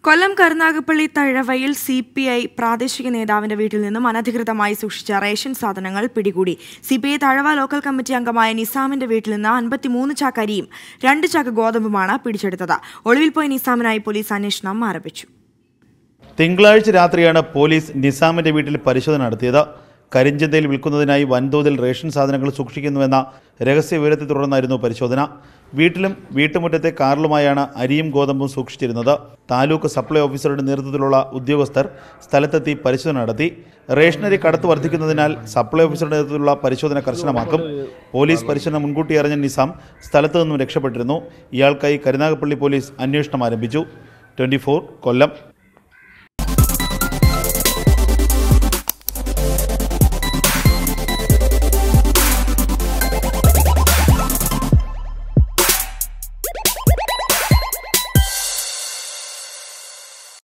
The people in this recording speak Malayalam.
കൊല്ലം കരുനാഗപ്പള്ളി തഴവയിൽ സി പി ഐ പ്രാദേശിക നേതാവിന്റെ വീട്ടിൽ നിന്നും അനധികൃതമായി സൂക്ഷിച്ച റേഷൻ സാധനങ്ങൾ പിടികൂടി C P I Thazhava local committee അംഗമായ നിസാമിന്റെ വീട്ടിൽ നിന്ന് അൻപത്തിമൂന്ന് ചാക്ക് അരിയും രണ്ട് ചാക്ക് ഗോതമ്പുമാണ് പിടിച്ചെടുത്തത് ഒളിവിൽ പോയ നിസാമിനായി പോലീസ് അന്വേഷണം ആരംഭിച്ചു തിങ്കളാഴ്ച രാത്രിയാണ് പോലീസ് നിസാമിന്റെ വീട്ടിൽ പരിശോധന നടത്തിയത് കരിഞ്ചന്തയിൽ വിൽക്കുന്നതിനായി വൻതോതിൽ റേഷൻ സാധനങ്ങൾ സൂക്ഷിക്കുന്നുവെന്ന രഹസ്യ വിവരത്തെ തുടർന്നായിരുന്നു പരിശോധന വീട്ടിലും വീട്ടുമുറ്റത്തെ കാറിലുമായാണ് അരിയും ഗോതമ്പും സൂക്ഷിച്ചിരുന്നത് താലൂക്ക് സപ്ലൈ ഓഫീസറുടെ നേതൃത്വത്തിലുള്ള ഉദ്യോഗസ്ഥർ സ്ഥലത്തെത്തി പരിശോധന നടത്തി റേഷനറി കടത്ത് വർദ്ധിക്കുന്നതിനാൽ സപ്ലൈ ഓഫീസറുടെ നേതൃത്വത്തിലുള്ള പരിശോധന കർശനമാക്കും പോലീസ് പരിശോധന മുൻകൂട്ടി അറിഞ്ഞ നിസാം സ്ഥലത്തു നിന്നും രക്ഷപ്പെട്ടിരുന്നു ഇയാൾക്കായി കരുനാഗപ്പള്ളി പോലീസ് അന്വേഷണം ആരംഭിച്ചു ട്വന്റി കൊല്ലം